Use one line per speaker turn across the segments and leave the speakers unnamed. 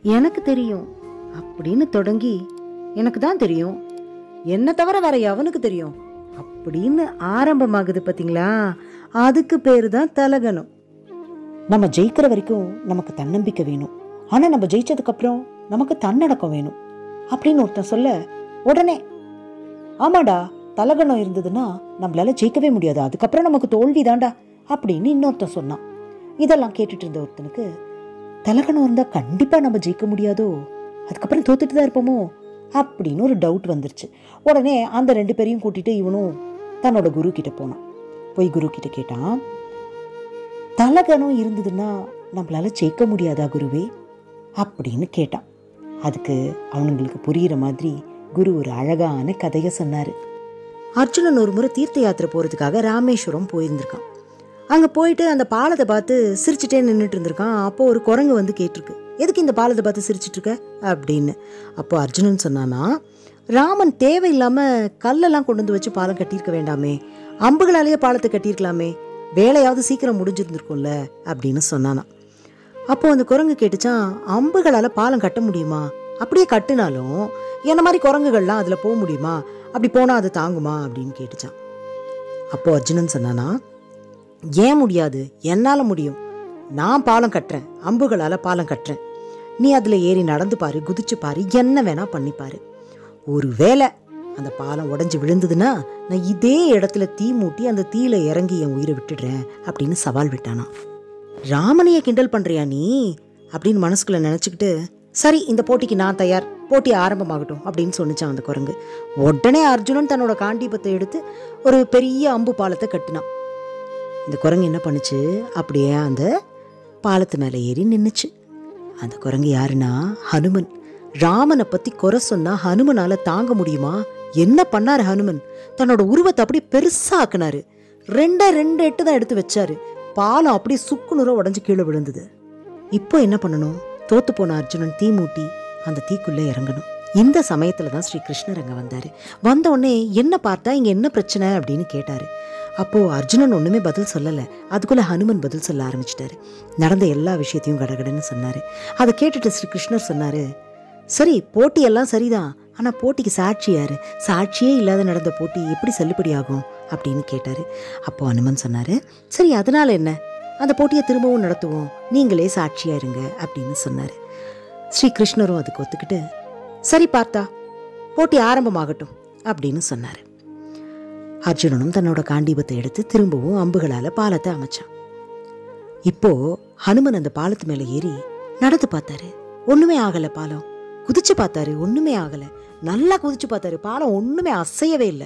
எனக்கு தெரியும் அப்படின்னு தொடங்கி எனக்கு தான் தெரியும் என்ன தவிர வேற எவனுக்கு தெரியும் அப்படின்னு ஆரம்பமாகுது பாத்தீங்களா அதுக்கு பேரு தான் தலகணம்
நம்ம ஜெயிக்கிற வரைக்கும் நமக்கு தன்னம்பிக்கை வேணும் ஆனா நம்ம ஜெயிச்சதுக்கு அப்புறம் நமக்கு தன்னடக்கம் வேணும் அப்படின்னு ஒருத்தன் சொல்ல உடனே ஆமாடா தலகணம் இருந்ததுன்னா நம்மளால ஜெயிக்கவே முடியாது அதுக்கப்புறம் நமக்கு தோல்வி தாண்டா அப்படின்னு இன்னொருத்தன் சொன்னான் இதெல்லாம் கேட்டுட்டு இருந்த ஒருத்தனுக்கு தலகணம் இருந்தா கண்டிப்பா நம்ம ஜெயிக்க முடியாதோ அதுக்கப்புறம் தோத்துட்டு தான் இருப்போமோ அப்படின்னு ஒரு டவுட் வந்துருச்சு உடனே அந்த ரெண்டு பேரையும் கூட்டிட்டு இவனும் தன்னோட குரு கிட்ட போனான் போய் குரு கிட்ட கேட்டான் தலகணம் இருந்ததுன்னா நம்மளால ஜெயிக்க முடியாதா குருவே அப்படின்னு கேட்டான் அதுக்கு அவனுங்களுக்கு புரியுற மாதிரி குரு ஒரு அழகான கதையை சொன்னாரு
அர்ஜுனன் ஒரு முறை தீர்த்த யாத்திரை போறதுக்காக ராமேஸ்வரம் போயிருந்திருக்கான் அங்க போயிட்டு அந்த பாலத்தை பார்த்து சிரிச்சுட்டே நின்றுட்டு இருந்திருக்கான் அப்போ ஒரு குரங்கு வந்து கேட்டிருக்கு எதுக்கு இந்த பாலத்தை பார்த்து சிரிச்சிட்டு இருக்க அப்படின்னு அப்போ அர்ஜுனன் சொன்னானா ராமன் தேவையில்லாம கல்லெல்லாம் கொண்டு வந்து வச்சு பாலம் கட்டியிருக்க வேண்டாமே அம்புகளாலேயே பாலத்தை கட்டியிருக்கலாமே வேலையாவது சீக்கிரம் முடிஞ்சிருந்திருக்கும்ல அப்படின்னு சொன்னானா அப்போ அந்த குரங்கு கேட்டுச்சான் அம்புகளால பாலம் கட்ட முடியுமா அப்படியே கட்டுனாலும் என்ன மாதிரி குரங்குகள்லாம் அதுல போக முடியுமா அப்படி போனா அது தாங்குமா அப்படின்னு கேட்டுச்சான் அப்போ அர்ஜுனன் சொன்னானா ஏன் முடியாது என்னால முடியும் நான் பாலம் கட்டுறேன் அம்புகளால பாலம் கட்டுறேன் நீ அதுல ஏறி நடந்து பாரு குதிச்சு பாரு என்ன வேணா பண்ணி பாரு ஒருவேளை அந்த பாலம் உடைஞ்சு விழுந்ததுன்னா நான் இதே இடத்துல தீ மூட்டி அந்த தீயில இறங்கி என் உயிரை விட்டுடுறேன் அப்படின்னு சவால் விட்டானா ராமனைய கிண்டல் பண்றியா நீ அப்படின்னு மனசுக்குள்ள நினைச்சுக்கிட்டு சரி இந்த போட்டிக்கு நான் தயார் போட்டி ஆரம்பமாகட்டும் அப்படின்னு சொன்னிச்சான் அந்த குரங்கு உடனே அர்ஜுனன் தன்னோட காண்டீபத்தை எடுத்து ஒரு பெரிய அம்பு பாலத்தை கட்டினான் இந்த குரங்கு என்ன பண்ணுச்சு அப்படியே அந்த பாலத்து மேலே ஏறி நின்னுச்சு அந்த குரங்கு யாருன்னா ஹனுமன் ராமனை பத்தி குறை சொன்னா ஹனுமனால தாங்க முடியுமா என்ன பண்ணாரு ஹனுமன் தன்னோட உருவத்தை அப்படியே பெருசா ஆக்குனாரு ரெண்டே ரெண்டு எட்டு தான் எடுத்து வச்சாரு பாலம் அப்படியே சுக்கு நூற உடஞ்சு கீழே விழுந்தது இப்போ என்ன பண்ணணும் தோத்து போன அர்ஜுனன் தீ மூட்டி அந்த தீக்குள்ள இறங்கணும் இந்த சமயத்துல தான் ஸ்ரீ கிருஷ்ணர் அங்க வந்தாரு வந்த உடனே என்ன பார்த்தா இங்க என்ன பிரச்சனை அப்படின்னு கேட்டாரு அப்போ அர்ஜுனன் ஒண்ணுமே பதில் சொல்லல அதுக்குள்ள ஹனுமன் பதில் சொல்ல ஆரம்பிச்சிட்டாரு நடந்த எல்லா விஷயத்தையும் கடகடன்னு சொன்னாரு அதை கேட்டுட்டு ஸ்ரீ கிருஷ்ணர் சொன்னாரு சரி போட்டி எல்லாம் சரிதான் ஆனா போட்டிக்கு சாட்சி யாரு சாட்சியே இல்லாத நடந்த போட்டி எப்படி செல்லுபடி ஆகும் அப்படின்னு கேட்டாரு அப்போ ஹனுமன் சொன்னாரு சரி அதனால என்ன அந்த போட்டியை திரும்பவும் நடத்துவோம் நீங்களே சாட்சியா இருங்க அப்படின்னு சொன்னாரு ஸ்ரீ கிருஷ்ணரும் அதுக்கு ஒத்துக்கிட்டு சரி பார்த்தா போட்டி ஆரம்பமாகட்டும் அப்படின்னு சொன்னாரு அர்ஜுனனும் தன்னோட காண்டீபத்தை எடுத்து திரும்பவும் அம்புகளால பாலத்தை அமைச்சான் இப்போ ஹனுமன் அந்த பாலத்து மேல ஏறி நடந்து பார்த்தாரு ஒண்ணுமே ஆகல பாலம் குதிச்சு பார்த்தாரு ஒண்ணுமே ஆகல நல்லா குதிச்சு பார்த்தாரு பாலம் ஒண்ணுமே அசையவே இல்லை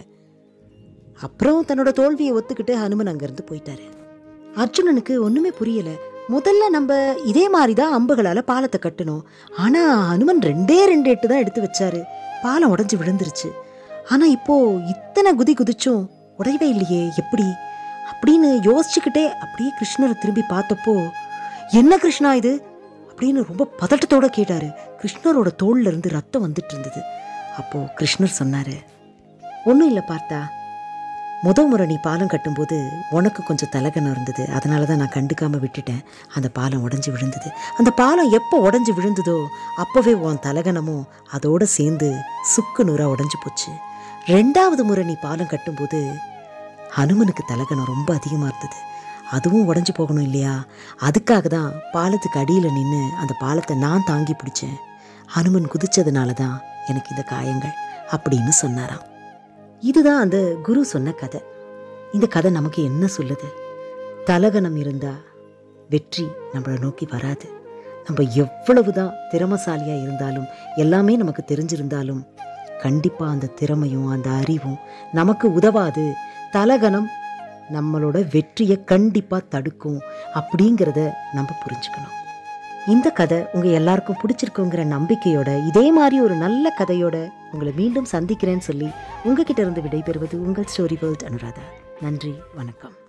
அப்புறம் தன்னோட தோல்வியை ஒத்துக்கிட்டு ஹனுமன் அங்கிருந்து போயிட்டாரு அர்ஜுனனுக்கு ஒண்ணுமே புரியல முதல்ல நம்ம இதே மாதிரி தான் அம்புகளால பாலத்தை கட்டணும் ஆனா ஹனுமன் ரெண்டே ரெண்டு எட்டு தான் எடுத்து வச்சாரு பாலம் உடைஞ்சு விழுந்துருச்சு ஆனா இப்போ இத்தனை குதி குதிச்சும் உடையவே இல்லையே எப்படி அப்படின்னு யோசிச்சுக்கிட்டே அப்படியே கிருஷ்ணரை திரும்பி பார்த்தப்போ என்ன கிருஷ்ணா இது அப்படின்னு ரொம்ப பதட்டத்தோட கேட்டாரு கிருஷ்ணரோட தோல்ல இருந்து ரத்தம் வந்துட்டு இருந்தது அப்போ கிருஷ்ணர் சொன்னாரு ஒன்றும் இல்லை பார்த்தா முத முறை நீ பாலம் கட்டும்போது உனக்கு கொஞ்சம் தலகனம் இருந்தது அதனால தான் நான் கண்டுக்காம விட்டுட்டேன் அந்த பாலம் உடைஞ்சு விழுந்தது அந்த பாலம் எப்போ உடைஞ்சு விழுந்ததோ அப்போவே உன் தலகனமும் அதோட சேர்ந்து சுக்கு நூறா உடைஞ்சு போச்சு ரெண்டாவது முறை நீ பாலம் கட்டும்போது ஹனுமனுக்கு தலகனம் ரொம்ப அதிகமாக இருந்தது அதுவும் உடைஞ்சு போகணும் இல்லையா அதுக்காக தான் பாலத்துக்கு அடியில் நின்று அந்த பாலத்தை நான் தாங்கி பிடிச்சேன் ஹனுமன் குதிச்சதுனால தான் எனக்கு இந்த காயங்கள் அப்படின்னு சொன்னாராம் இதுதான் அந்த குரு சொன்ன கதை இந்த கதை நமக்கு என்ன சொல்லுது தலகணம் இருந்தா வெற்றி நம்மளை நோக்கி வராது நம்ம எவ்வளவுதான் திறமசாலியா இருந்தாலும் எல்லாமே நமக்கு தெரிஞ்சிருந்தாலும் கண்டிப்பா அந்த திறமையும் அந்த அறிவும் நமக்கு உதவாது தலகணம் நம்மளோட வெற்றியை கண்டிப்பா தடுக்கும் அப்படிங்கிறத நம்ம புரிஞ்சுக்கணும் இந்த கதை உங்க எல்லாருக்கும் பிடிச்சிருக்குங்கிற நம்பிக்கையோட இதே மாதிரி ஒரு நல்ல கதையோட உங்களை மீண்டும் சந்திக்கிறேன்னு சொல்லி உங்ககிட்ட இருந்து விடைபெறுவது உங்கள் ஸ்டோரி வேர்ல்ட் அனுராதா நன்றி வணக்கம்